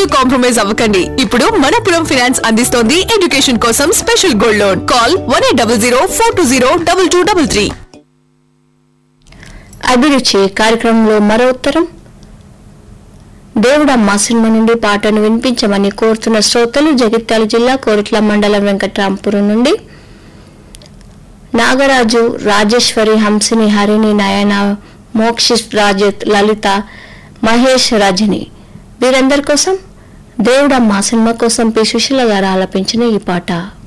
rate compromise అవ్వకండి ఇప్పుడు Manappuram finance అందిస్తోంది ఎడ్యుకేషన్ కోసం special gold loan call one eight double zero four two zero double two double three అభిరుచి కార్యక్రమంలో మరో ఉత్తరం దేవుడమ్మ సినిమా నుండి పాటను వినిపించమని కోరుతున్న శ్రోతలు జగిత్యాల జిల్లా కోరిట్ల మండలం వెంకట్రాంపురం నుండి నాగరాజు రాజేశ్వరి హంసిని హరిణి నయన మోక్షిష్ రాజత్ లలిత మహేష్ రజని వీరందరి కోసం దేవుడమ్మ సినిమా కోసం పి సుశీల గారు ఆలపించిన ఈ పాట